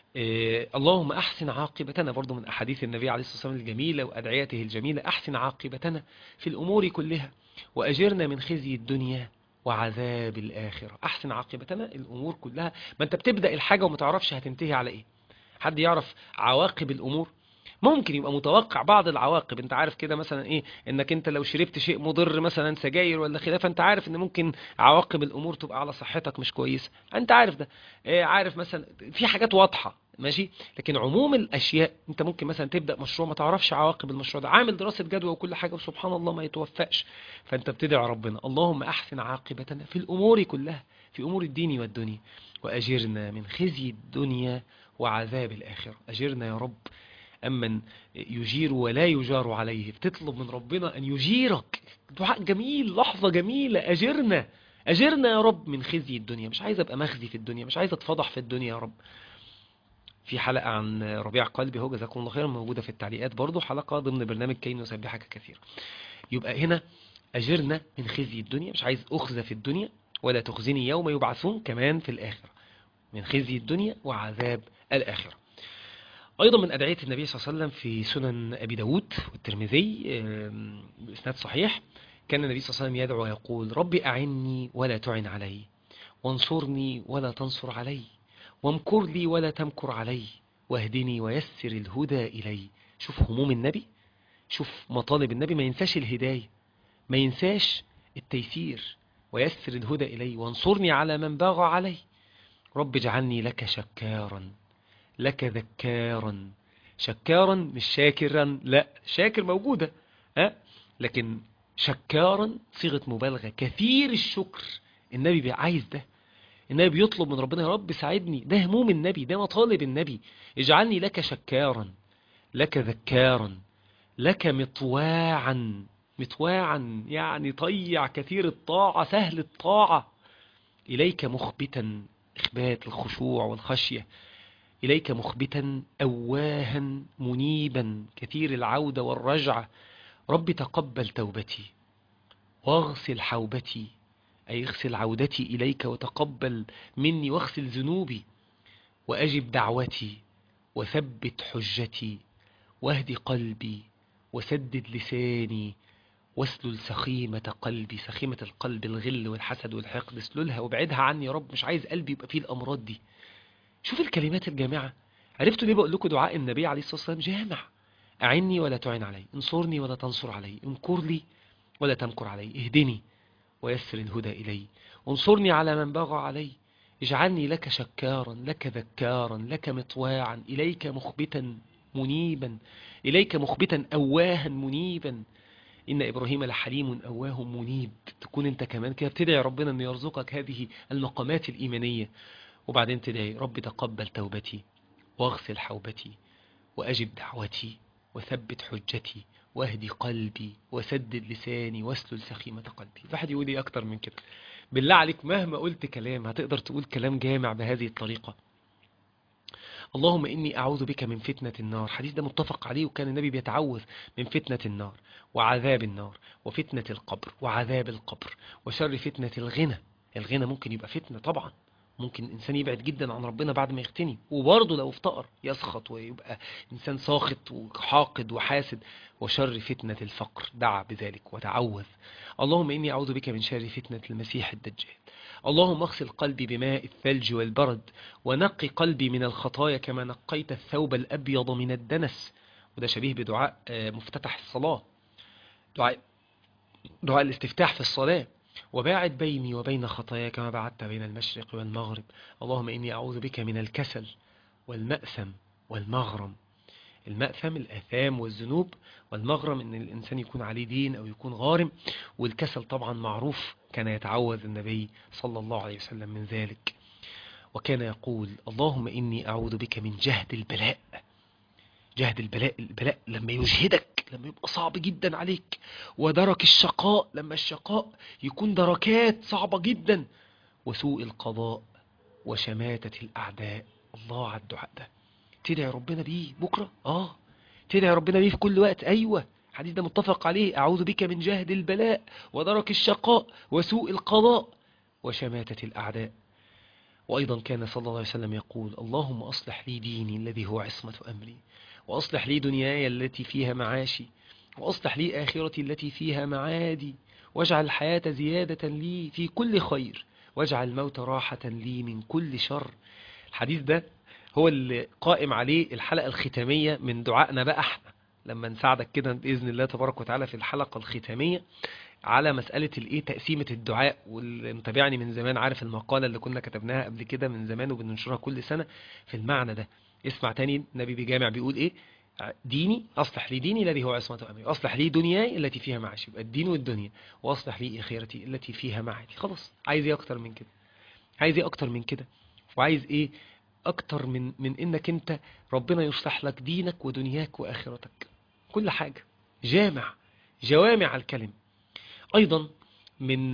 إيه اللهم أحسن عاقبتنا برضو من أحاديث النبي عليه الصلاة والسلام الجميلة وأدعيته الجميلة أحسن عاقبتنا في الأمور كلها وأجرنا من خزي الدنيا وعذاب الآخرة أحسن عاقبتنا الأمور كلها ما أنت بتبدأ الحاجة وما تعرفش هتنتهي على إيه حد يعرف عواقب الأمور ممكن يبقى متوقع بعض العواقب انت عارف كده مثلا ايه انك انت لو شربت شيء مضر مثلا سجاير ولا خلافه انت عارف ان ممكن عواقب الامور تبقى على صحتك مش كويسه انت عارف ده ايه عارف مثلا في حاجات واضحه ماشي لكن عموم الاشياء انت ممكن مثلا تبدا مشروع ما تعرفش عواقب المشروع ده عامل دراسه جدوى وكل حاجه وسبحان الله ما يتوفقش فانت بتدعي ربنا اللهم احسن عاقبتنا في الامور كلها في امور الدين والدنيا واجرنا من خزي الدنيا وعذاب الاخره اجرنا يا رب أمن يجير ولا يجار عليه بتطلب من ربنا أن يجيرك دعاء جميل لحظة جميلة أجرنا أجرنا يا رب من خزي الدنيا مش عايز أبقى مخزي في الدنيا مش عايز أتفضح في الدنيا يا رب في حلقة عن ربيع قلبي هو جزاكم الله خيرا موجودة في التعليقات برضو حلقة ضمن برنامج كي نسبحك كثيرا يبقى هنا أجرنا من خزي الدنيا مش عايز أخزى في الدنيا ولا تخزني يوم يبعثون كمان في الآخرة من خزي الدنيا وعذاب الآخرة أيضا من أدعية النبي صلى الله عليه وسلم في سنن أبي داود والترمذي بإسناد صحيح كان النبي صلى الله عليه وسلم يدعو ويقول ربي أعني ولا تعن علي وانصرني ولا تنصر علي وامكر لي ولا تمكر علي واهدني ويسر الهدى إلي شوف هموم النبي شوف مطالب النبي ما ينساش الهداية ما ينساش التيسير ويسر الهدى إلي وانصرني على من باغى علي رب اجعلني لك شكارا لك ذكارا شكارا مش شاكرا لا شاكر موجودة أه؟ لكن شكارا صيغة مبالغة كثير الشكر النبي عايز ده النبي بيطلب من ربنا يا رب ساعدني ده هموم النبي ده مطالب النبي اجعلني لك شكارا لك ذكارا لك مطواعا مطواعا يعني طيع كثير الطاعة سهل الطاعة إليك مخبتا إخبات الخشوع والخشية إليك مخبتا أواها منيبا كثير العودة والرجعة رب تقبل توبتي واغسل حوبتي أي اغسل عودتي إليك وتقبل مني واغسل ذنوبي وأجب دعوتي وثبت حجتي واهد قلبي وسدد لساني واسلل سخيمة قلبي سخيمة القلب الغل والحسد والحقد اسللها وابعدها عني يا رب مش عايز قلبي يبقى فيه الأمراض دي شوف الكلمات الجامعة عرفتوا ليه بقول لكم دعاء النبي عليه الصلاة والسلام جامع أعني ولا تعين علي انصرني ولا تنصر علي انكر لي ولا تمكر علي اهدني ويسر الهدى إلي انصرني على من بغى علي اجعلني لك شكارا لك ذكارا لك مطواعا إليك مخبتا منيبا إليك مخبتا أواها منيبا إن إبراهيم لحليم أواه منيب تكون أنت كمان كده بتدعي ربنا أن يرزقك هذه المقامات الإيمانية وبعدين تدعي رب تقبل توبتي واغسل حوبتي وأجب دعوتي وثبت حجتي واهدي قلبي وسدد لساني واسلل سخيمة قلبي واحد يقول لي أكتر من كده بالله عليك مهما قلت كلام هتقدر تقول كلام جامع بهذه الطريقة اللهم إني أعوذ بك من فتنة النار حديث ده متفق عليه وكان النبي بيتعوذ من فتنة النار وعذاب النار وفتنة القبر وعذاب القبر وشر فتنة الغنى الغنى ممكن يبقى فتنة طبعا ممكن الإنسان يبعد جدا عن ربنا بعد ما يغتني وبرضه لو افتقر يسخط ويبقى إنسان ساخط وحاقد وحاسد وشر فتنة الفقر دعا بذلك وتعوذ اللهم إني أعوذ بك من شر فتنة المسيح الدجال اللهم اغسل قلبي بماء الثلج والبرد ونقي قلبي من الخطايا كما نقيت الثوب الأبيض من الدنس وده شبيه بدعاء مفتتح الصلاة دعاء دعاء الاستفتاح في الصلاة وباعد بيني وبين خطاياك كما بعدت بين المشرق والمغرب اللهم إني أعوذ بك من الكسل والمأثم والمغرم المأثم الأثام والذنوب والمغرم إن الإنسان يكون عليه دين أو يكون غارم والكسل طبعا معروف كان يتعوذ النبي صلى الله عليه وسلم من ذلك وكان يقول اللهم إني أعوذ بك من جهد البلاء جهد البلاء البلاء لما يجهدك لما يبقى صعب جدا عليك ودرك الشقاء لما الشقاء يكون دركات صعبة جدا وسوء القضاء وشماتة الأعداء الله على الدعاء ده تدعي ربنا بيه بكرة آه تدعي ربنا بيه في كل وقت أيوة الحديث ده متفق عليه أعوذ بك من جهد البلاء ودرك الشقاء وسوء القضاء وشماتة الأعداء وأيضا كان صلى الله عليه وسلم يقول اللهم أصلح لي ديني الذي هو عصمة أمري وأصلح لي دنياي التي فيها معاشي وأصلح لي آخرتي التي فيها معادي واجعل الحياة زيادة لي في كل خير واجعل الموت راحة لي من كل شر الحديث ده هو اللي قائم عليه الحلقة الختامية من دعائنا بقى احنا لما نساعدك كده بإذن الله تبارك وتعالى في الحلقة الختامية على مسألة الايه تقسيمة الدعاء واللي متابعني من زمان عارف المقالة اللي كنا كتبناها قبل كده من زمان وبننشرها كل سنة في المعنى ده اسمع تاني النبي بجامع بيقول ايه ديني أصلح لي ديني الذي هو عصمة أمري أصلح لي دنياي التي فيها معاشي يبقى الدين والدنيا وأصلح لي آخرتي التي فيها معادي خلاص عايز ايه أكتر من كده عايز ايه أكتر من كده وعايز ايه أكتر من من إنك أنت ربنا يصلح لك دينك ودنياك وآخرتك كل حاجة جامع جوامع الكلم أيضا من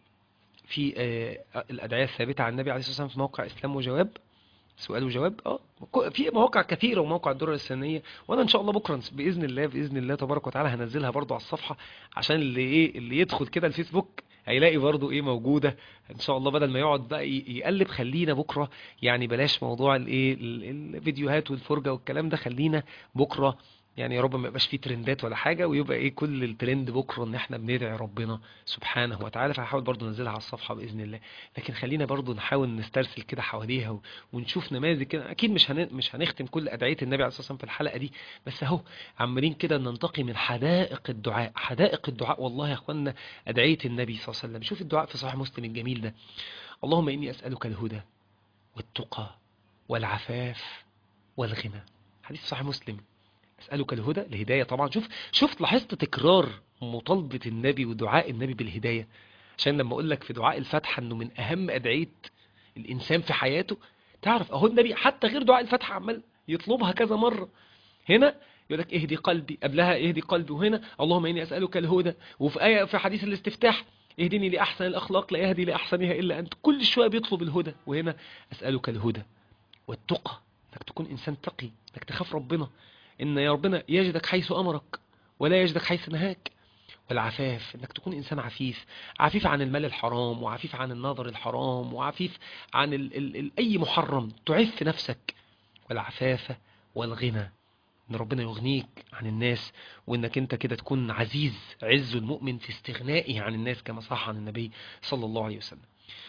في الأدعية الثابتة عن النبي عليه الصلاة والسلام في موقع إسلام وجواب سؤال وجواب اه في مواقع كثيرة وموقع الدرة السنية وانا ان شاء الله بكرة باذن الله باذن الله تبارك وتعالى هنزلها برضو على الصفحة عشان اللي ايه اللي يدخل كده الفيسبوك هيلاقي برضو ايه موجودة ان شاء الله بدل ما يقعد بقى يقلب خلينا بكرة يعني بلاش موضوع الايه الفيديوهات والفرجة والكلام ده خلينا بكرة يعني يا رب ما يبقاش فيه ترندات ولا حاجة ويبقى ايه كل الترند بكرة ان احنا بندعي ربنا سبحانه وتعالى فهحاول برضو ننزلها على الصفحة بإذن الله لكن خلينا برضو نحاول نسترسل كده حواليها ونشوف نماذج كده اكيد مش هن... مش هنختم كل ادعية النبي عليه الصلاة والسلام في الحلقة دي بس اهو عمالين كده ننتقي من حدائق الدعاء حدائق الدعاء والله يا اخوانا ادعية النبي صلى الله عليه وسلم شوف الدعاء في صحيح مسلم الجميل ده اللهم اني اسألك الهدى والتقى والعفاف والغنى حديث صحيح مسلم أسألك الهدى الهداية طبعا شوف شفت لاحظت تكرار مطالبة النبي ودعاء النبي بالهداية عشان لما أقول لك في دعاء الفتحة أنه من أهم أدعية الإنسان في حياته تعرف أهو النبي حتى غير دعاء الفتحة عمال يطلبها كذا مرة هنا يقول لك اهدي قلبي قبلها اهدي قلبي وهنا اللهم إني أسألك الهدى وفي آية في حديث الاستفتاح اهدني لأحسن الأخلاق لا يهدي لأحسنها إلا أنت كل شوية بيطلب الهدى وهنا أسألك الهدى والتقى انك تكون إنسان تقي انك تخاف ربنا ان يا ربنا يجدك حيث امرك ولا يجدك حيث نهاك والعفاف انك تكون انسان عفيف عفيف عن المال الحرام وعفيف عن النظر الحرام وعفيف عن ال ال ال اي محرم تعف نفسك والعفاف والغنى ان ربنا يغنيك عن الناس وانك انت كده تكون عزيز عز المؤمن في استغنائه عن الناس كما صح عن النبي صلى الله عليه وسلم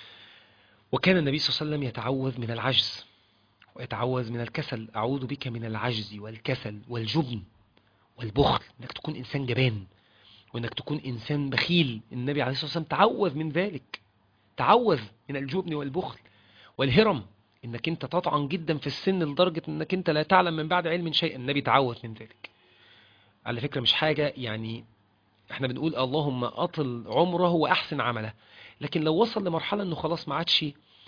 وكان النبي صلى الله عليه وسلم يتعوذ من العجز ويتعوذ من الكسل أعوذ بك من العجز والكسل والجبن والبخل انك تكون انسان جبان وانك تكون انسان بخيل النبي عليه الصلاة والسلام تعوذ من ذلك تعوذ من الجبن والبخل والهرم انك انت تطعن جدا في السن لدرجة انك انت لا تعلم من بعد علم شيئا النبي تعوذ من ذلك على فكرة مش حاجة يعني احنا بنقول اللهم اطل عمره واحسن عمله لكن لو وصل لمرحلة انه خلاص ما عادش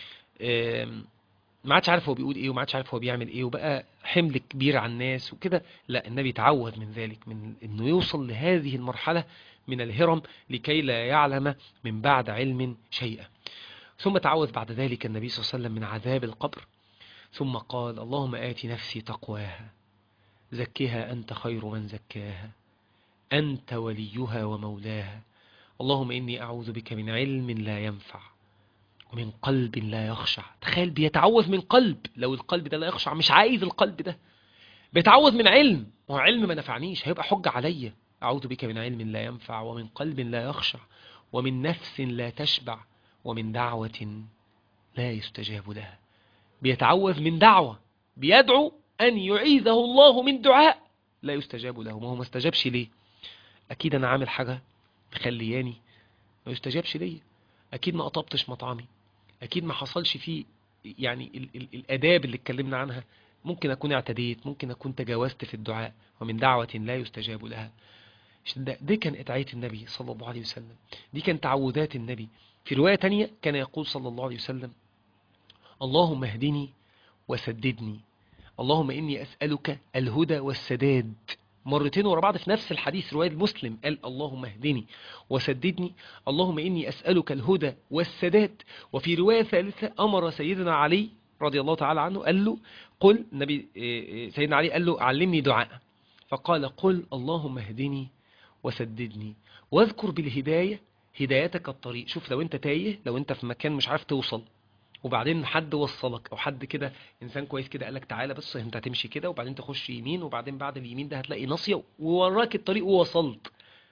ما عادش عارف هو بيقول ايه وما عادش عارف هو بيعمل ايه وبقى حمل كبير على الناس وكده لا النبي تعوذ من ذلك من انه يوصل لهذه المرحلة من الهرم لكي لا يعلم من بعد علم شيئا ثم تعوذ بعد ذلك النبي صلى الله عليه وسلم من عذاب القبر ثم قال اللهم آت نفسي تقواها زكها أنت خير من زكاها أنت وليها ومولاها اللهم إني أعوذ بك من علم لا ينفع ومن قلب لا يخشع تخيل بيتعوذ من قلب لو القلب ده لا يخشع مش عايز القلب ده بيتعوذ من علم ما هو علم ما نفعنيش هيبقى حجة عليا أعوذ بك من علم لا ينفع ومن قلب لا يخشع ومن نفس لا تشبع ومن دعوة لا يستجاب لها بيتعوذ من دعوة بيدعو أن يعيذه الله من دعاء لا يستجاب له ما هو ما استجابش ليه أكيد أنا عامل حاجة مخلياني ما يستجابش ليه أكيد ما قطبتش مطعمي أكيد ما حصلش فيه يعني ال ال الأداب اللي اتكلمنا عنها ممكن أكون اعتديت ممكن أكون تجاوزت في الدعاء ومن دعوة لا يستجاب لها دي كان ادعية النبي صلى الله عليه وسلم دي كان تعوذات النبي في رواية تانية كان يقول صلى الله عليه وسلم اللهم اهدني وسددني اللهم إني أسألك الهدى والسداد مرتين ورا بعض في نفس الحديث رواية مسلم قال اللهم اهدني وسددني اللهم إني أسألك الهدى والسداد وفي رواية ثالثة أمر سيدنا علي رضي الله تعالى عنه قال له قل النبي سيدنا علي قال له علمني دعاء فقال قل اللهم اهدني وسددني واذكر بالهداية هدايتك الطريق شوف لو انت تايه لو انت في مكان مش عارف توصل وبعدين حد وصلك او حد كده انسان كويس كده قالك تعالى بس انت هتمشي كده وبعدين تخش يمين وبعدين بعد اليمين ده هتلاقي ناصيه ووراك الطريق ووصلت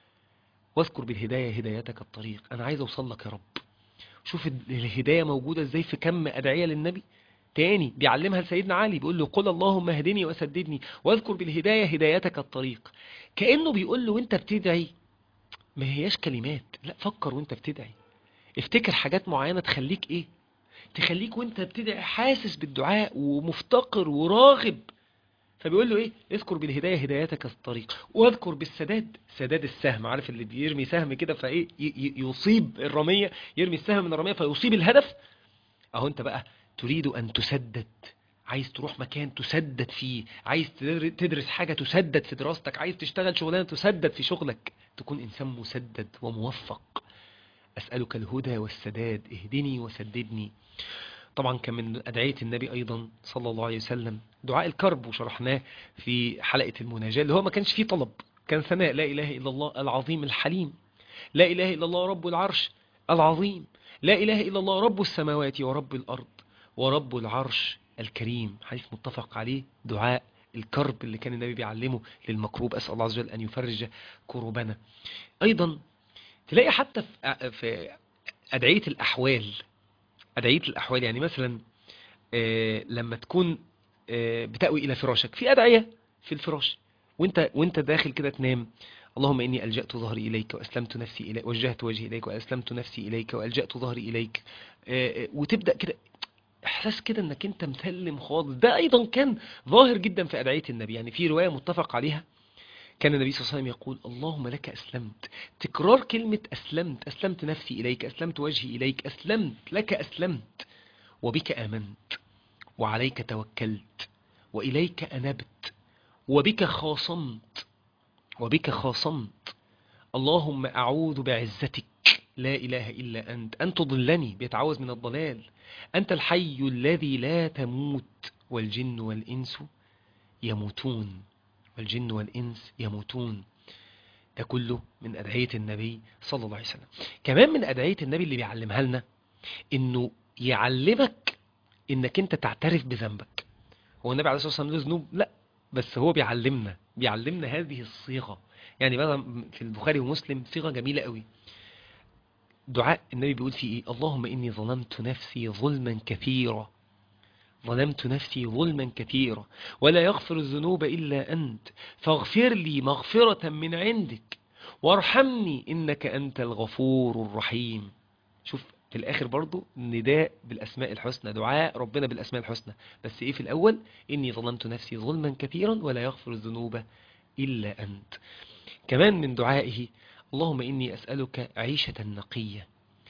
واذكر بالهدايه هدايتك الطريق انا عايز اوصل لك يا رب شوف ال- الهدايه موجوده ازاي في كم ادعيه للنبي تاني بيعلمها لسيدنا علي بيقول له قل اللهم اهدني وسددني واذكر بالهدايه هدايتك الطريق كانه بيقول له وانت بتدعي ما هياش كلمات لا فكر وانت بتدعي افتكر حاجات معينه تخليك ايه تخليك وانت بتدعي حاسس بالدعاء ومفتقر وراغب فبيقول له ايه اذكر بالهدايه هدايتك الطريق واذكر بالسداد سداد السهم عارف اللي بيرمي سهم كده فايه ي- ي- يصيب الرميه يرمي السهم من الرميه فيصيب الهدف اهو انت بقى تريد ان تسدد عايز تروح مكان تسدد فيه عايز تدر- تدرس حاجه تسدد في دراستك عايز تشتغل شغلانه تسدد في شغلك تكون انسان مسدد وموفق اسالك الهدى والسداد اهدني وسددني طبعا كان من أدعية النبي أيضا صلى الله عليه وسلم دعاء الكرب وشرحناه في حلقة المناجاة اللي هو ما كانش فيه طلب كان ثناء لا إله إلا الله العظيم الحليم لا إله إلا الله رب العرش العظيم لا إله إلا الله رب السماوات ورب الأرض ورب العرش الكريم حديث متفق عليه دعاء الكرب اللي كان النبي بيعلمه للمكروب أسأل الله عز وجل أن يفرج كروبنا أيضا تلاقي حتى في في أدعية الأحوال أدعية الأحوال يعني مثلا آه، لما تكون آه، بتأوي إلى فراشك في أدعية في الفراش وانت وانت داخل كده تنام اللهم إني ألجأت ظهري إليك وأسلمت نفسي إليك وجهت وجهي إليك وأسلمت نفسي إليك وألجأت ظهري إليك آه، آه، وتبدأ كده إحساس كده إنك أنت مسلم خالص ده أيضا كان ظاهر جدا في أدعية النبي يعني في رواية متفق عليها كان النبي صلى الله عليه وسلم يقول اللهم لك أسلمت تكرار كلمة أسلمت أسلمت نفسي إليك أسلمت وجهي إليك أسلمت لك أسلمت وبك آمنت وعليك توكلت وإليك أنبت وبك خاصمت وبك خاصمت اللهم أعوذ بعزتك لا إله إلا أنت أن تضلني بيتعوذ من الضلال أنت الحي الذي لا تموت والجن والإنس يموتون والجن والإنس يموتون ده كله من أدعية النبي صلى الله عليه وسلم كمان من أدعية النبي اللي بيعلمها لنا إنه يعلمك إنك أنت تعترف بذنبك هو النبي عليه الصلاة والسلام له ذنوب لا بس هو بيعلمنا بيعلمنا هذه الصيغة يعني مثلا في البخاري ومسلم صيغة جميلة قوي دعاء النبي بيقول فيه ايه اللهم اني ظلمت نفسي ظلما كثيرا ظلمت نفسي ظلما كثيرا ولا يغفر الذنوب إلا أنت فاغفر لي مغفرة من عندك وارحمني إنك أنت الغفور الرحيم شوف في الآخر برضو نداء بالأسماء الحسنى دعاء ربنا بالأسماء الحسنى بس إيه في الأول إني ظلمت نفسي ظلما كثيرا ولا يغفر الذنوب إلا أنت كمان من دعائه اللهم إني أسألك عيشة نقية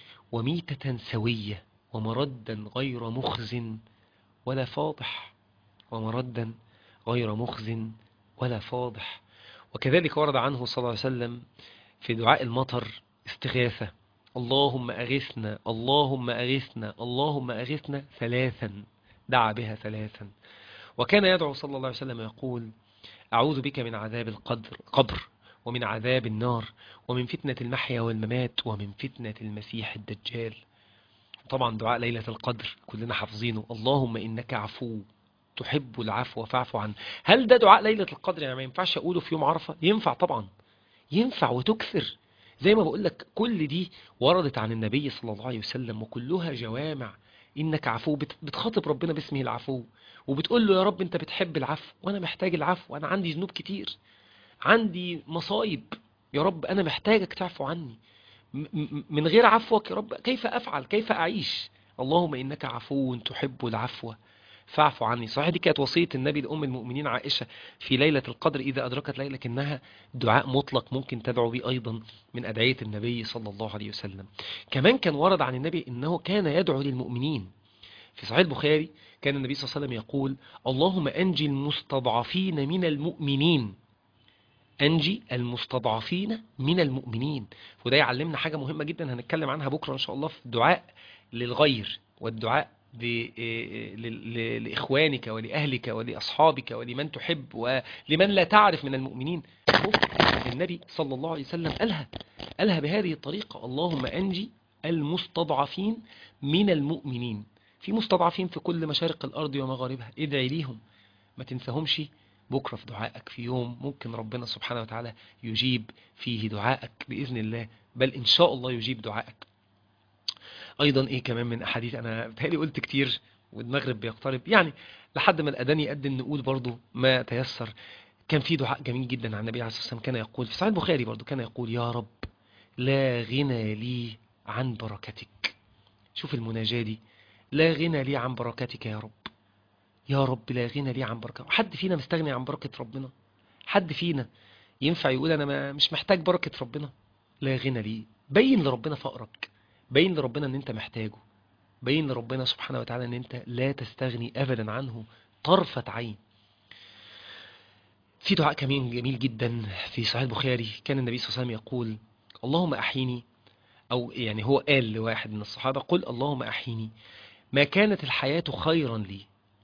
وميتة سوية ومردا غير مخز ولا فاضح ومردا غير مخز ولا فاضح وكذلك ورد عنه صلى الله عليه وسلم في دعاء المطر استغاثة اللهم أغثنا اللهم أغثنا اللهم أغثنا ثلاثا دعا بها ثلاثا وكان يدعو صلى الله عليه وسلم يقول أعوذ بك من عذاب القدر قبر ومن عذاب النار ومن فتنة المحيا والممات ومن فتنة المسيح الدجال طبعا دعاء ليلة القدر كلنا حافظينه اللهم إنك عفو تحب العفو فاعف عنه هل ده دعاء ليلة القدر يعني ما ينفعش أقوله في يوم عرفة ينفع طبعا ينفع وتكثر زي ما بقول لك كل دي وردت عن النبي صلى الله عليه وسلم وكلها جوامع إنك عفو بت- بتخاطب ربنا باسمه العفو وبتقول له يا رب أنت بتحب العفو وأنا محتاج العفو أنا عندي ذنوب كتير عندي مصايب يا رب أنا محتاجك تعفو عني م- م- من غير عفوك يا رب كيف أفعل كيف أعيش اللهم إنك عفو تحب العفو فاعف عني صحيح دي كانت وصية النبي لأم المؤمنين عائشة في ليلة القدر إذا أدركت ليلة لكنها دعاء مطلق ممكن تدعو به أيضا من أدعية النبي صلى الله عليه وسلم كمان كان ورد عن النبي إنه كان يدعو للمؤمنين في صحيح البخاري كان النبي صلى الله عليه وسلم يقول اللهم أنجي المستضعفين من المؤمنين أنجي المستضعفين من المؤمنين وده يعلمنا حاجة مهمة جدا هنتكلم عنها بكرة إن شاء الله في الدعاء للغير والدعاء ب- ل- ل- لإخوانك ولأهلك ولأصحابك ولمن تحب ولمن لا تعرف من المؤمنين شوف النبي صلى الله عليه وسلم قالها قالها بهذه الطريقة اللهم أنجي المستضعفين من المؤمنين في مستضعفين في كل مشارق الأرض ومغاربها ادعي ليهم ما تنساهمش بكرة في دعائك في يوم ممكن ربنا سبحانه وتعالى يجيب فيه دعائك بإذن الله بل إن شاء الله يجيب دعائك أيضا إيه كمان من أحاديث أنا بتهيألي قلت كتير والمغرب بيقترب يعني لحد ما الأذان يقدم نقول برضو ما تيسر كان في دعاء جميل جدا عن النبي عليه الصلاة والسلام كان يقول في صحيح البخاري برضو كان يقول يا رب لا غنى لي عن بركتك شوف المناجاة دي لا غنى لي عن بركتك يا رب يا رب لا غنى لي عن بركتك حد فينا مستغني عن بركة ربنا حد فينا ينفع يقول أنا ما مش محتاج بركة ربنا لا غنى لي بين لربنا فقرك بين لربنا ان انت محتاجه بين لربنا سبحانه وتعالى ان انت لا تستغني ابدا عنه طرفة عين في دعاء كمان جميل جدا في صحيح البخاري كان النبي صلى الله عليه وسلم يقول اللهم أحيني أو يعني هو قال لواحد من الصحابة قل اللهم أحيني ما كانت الحياة خيرا لي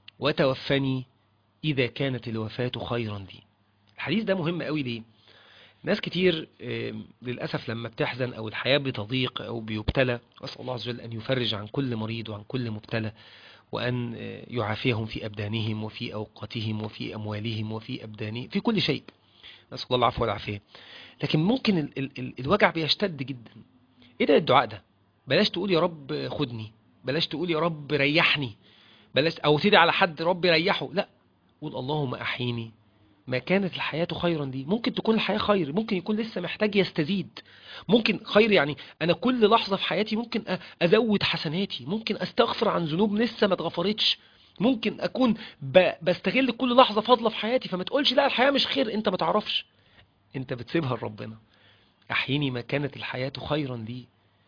وتوفني إذا كانت الوفاة خيرا لي الحديث ده مهم قوي ليه ناس كتير للأسف لما بتحزن أو الحياة بتضيق أو بيبتلى أسأل الله عز وجل أن يفرج عن كل مريض وعن كل مبتلى وأن يعافيهم في أبدانهم وفي أوقاتهم وفي أموالهم وفي أبدانهم في كل شيء نسأل الله العفو والعافية لكن ممكن ال ال ال الوجع بيشتد جدا إيه ده الدعاء ده بلاش تقول يا رب خدني بلاش تقول يا رب ريحني بلاش أو تدعي على حد رب ريحه لا قول اللهم أحيني ما كانت الحياة خيرا دي ممكن تكون الحياة خير ممكن يكون لسه محتاج يستزيد ممكن خير يعني أنا كل لحظة في حياتي ممكن أزود حسناتي ممكن أستغفر عن ذنوب لسه ما اتغفرتش ممكن أكون ب... بستغل كل لحظة فاضلة في حياتي فما تقولش لا الحياة مش خير أنت ما تعرفش أنت بتسيبها لربنا أحيني ما كانت الحياة خيرا لي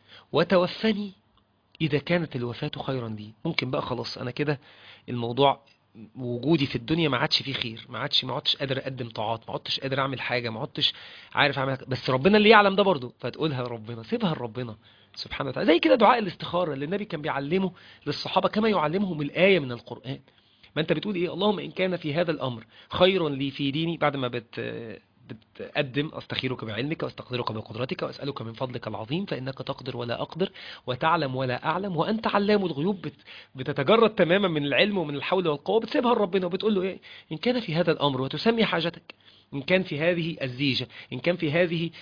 وتوفني إذا كانت الوفاة خيرا لي ممكن بقى خلاص أنا كده الموضوع وجودي في الدنيا ما عادش فيه خير ما عادش ما عدتش قادر اقدم طاعات ما عدتش قادر اعمل حاجه ما عدتش عارف اعمل حاجة. بس ربنا اللي يعلم ده برضه فتقولها لربنا سيبها لربنا سبحانه وتعالى زي كده دعاء الاستخاره اللي النبي كان بيعلمه للصحابه كما يعلمهم الايه من القران ما انت بتقول ايه اللهم ان كان في هذا الامر خيرا لي في ديني بعد ما بت بتقدم أستخيرك بعلمك وأستقدرك بقدرتك وأسألك من فضلك العظيم فإنك تقدر ولا أقدر وتعلم ولا أعلم وأنت علام الغيوب بت بتتجرد تماما من العلم ومن الحول والقوة بتسيبها لربنا وبتقول له إيه إن كان في هذا الأمر وتسمي حاجتك إن كان في هذه الزيجة إن كان في هذه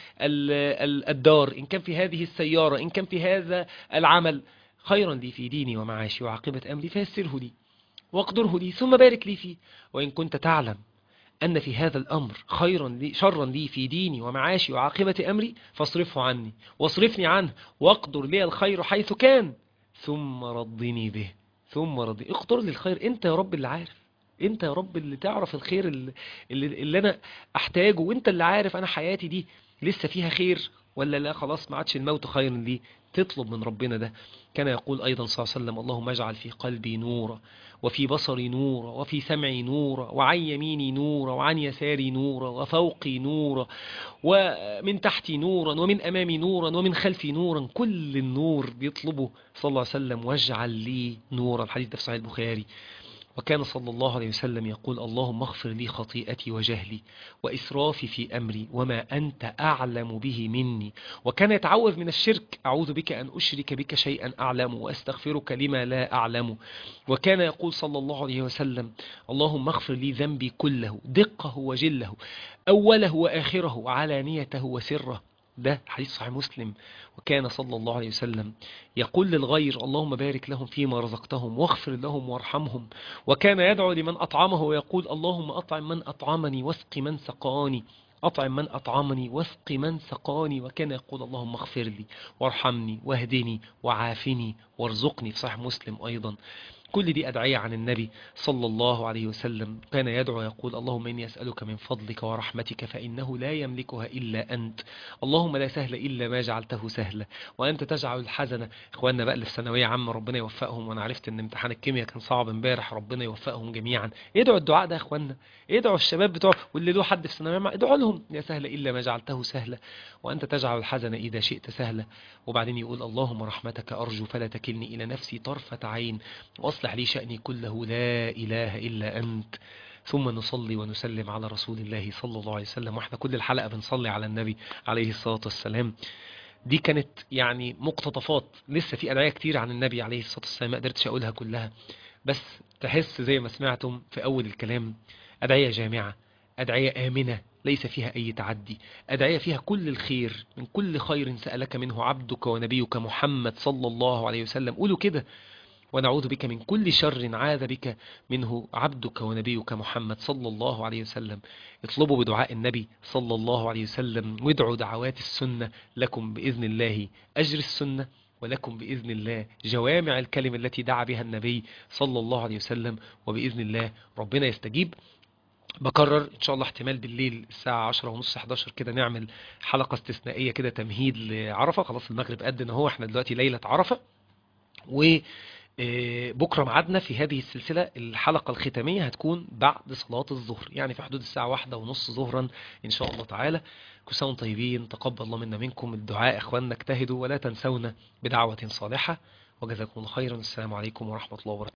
الدار إن كان في هذه السيارة إن كان في هذا العمل خيرا لي في ديني ومعاشي وعاقبة أمري فيسره لي واقدره لي ثم بارك لي فيه وإن كنت تعلم أن في هذا الأمر خيرا لي شرا لي في ديني ومعاشي وعاقبة أمري فاصرفه عني واصرفني عنه واقدر لي الخير حيث كان ثم رضني به ثم رضي اقدر لي الخير انت يا رب اللي عارف انت يا رب اللي تعرف الخير اللي, اللي, اللي انا احتاجه وانت اللي عارف انا حياتي دي لسه فيها خير ولا لا خلاص ما عادش الموت خير لي تطلب من ربنا ده كان يقول أيضا صلى الله عليه وسلم اللهم اجعل في قلبي نورا وفي بصري نورا وفي سمعي نورا وعن يميني نورا وعن يساري نورا وفوقي نورا ومن تحتي نورا ومن أمامي نورا ومن خلفي نورا كل النور بيطلبه صلى الله عليه وسلم واجعل لي نورا الحديث ده في صحيح البخاري وكان صلى الله عليه وسلم يقول اللهم اغفر لي خطيئتي وجهلي وإسرافي في أمري وما أنت أعلم به مني وكان يتعوذ من الشرك أعوذ بك أن أشرك بك شيئا أعلم وأستغفرك لما لا أعلم وكان يقول صلى الله عليه وسلم اللهم اغفر لي ذنبي كله دقه وجله أوله وآخره وعلانيته وسره ده حديث صحيح مسلم وكان صلى الله عليه وسلم يقول للغير اللهم بارك لهم فيما رزقتهم واغفر لهم وارحمهم وكان يدعو لمن أطعمه ويقول اللهم أطعم من أطعمني واسق من سقاني أطعم من أطعمني واسق من سقاني وكان يقول اللهم اغفر لي وارحمني واهدني وعافني وارزقني في صحيح مسلم أيضا كل دي أدعية عن النبي صلى الله عليه وسلم كان يدعو يقول اللهم إني أسألك من فضلك ورحمتك فإنه لا يملكها إلا أنت اللهم لا سهل إلا ما جعلته سهلا وأنت تجعل الحزن إخواننا بقى اللي في ثانوية عامة ربنا يوفقهم وأنا عرفت إن امتحان الكيمياء كان صعب امبارح ربنا يوفقهم جميعا ادعوا الدعاء ده يا إخواننا ادعوا الشباب بتوع واللي له حد في ثانوية عامة ادعوا لهم لا سهل إلا ما جعلته سهلا وأنت تجعل الحزن إذا شئت سهلا وبعدين يقول اللهم رحمتك أرجو فلا تكلني إلى نفسي طرفة عين واصلح لي شأني كله لا إله إلا أنت ثم نصلي ونسلم على رسول الله صلى الله عليه وسلم واحنا كل الحلقة بنصلي على النبي عليه الصلاة والسلام دي كانت يعني مقتطفات لسه في أدعية كتير عن النبي عليه الصلاة والسلام ما قدرتش أقولها كلها بس تحس زي ما سمعتم في أول الكلام أدعية جامعة أدعية آمنة ليس فيها أي تعدي أدعية فيها كل الخير من كل خير سألك منه عبدك ونبيك محمد صلى الله عليه وسلم قولوا كده ونعوذ بك من كل شر عاذ بك منه عبدك ونبيك محمد صلى الله عليه وسلم اطلبوا بدعاء النبي صلى الله عليه وسلم وادعوا دعوات السنة لكم بإذن الله أجر السنة ولكم بإذن الله جوامع الكلمة التي دعا بها النبي صلى الله عليه وسلم وبإذن الله ربنا يستجيب بكرر ان شاء الله احتمال بالليل الساعة 10 ونص 11 كده نعمل حلقة استثنائية كده تمهيد لعرفة خلاص المغرب قد هو احنا دلوقتي ليلة عرفة و بكرة معادنا في هذه السلسلة الحلقة الختامية هتكون بعد صلاة الظهر يعني في حدود الساعة واحدة ونص ظهرا إن شاء الله تعالى كل سنة وانتم طيبين تقبل الله منا منكم الدعاء إخواننا اجتهدوا ولا تنسونا بدعوة صالحة وجزاكم الله خيرا السلام عليكم ورحمة الله وبركاته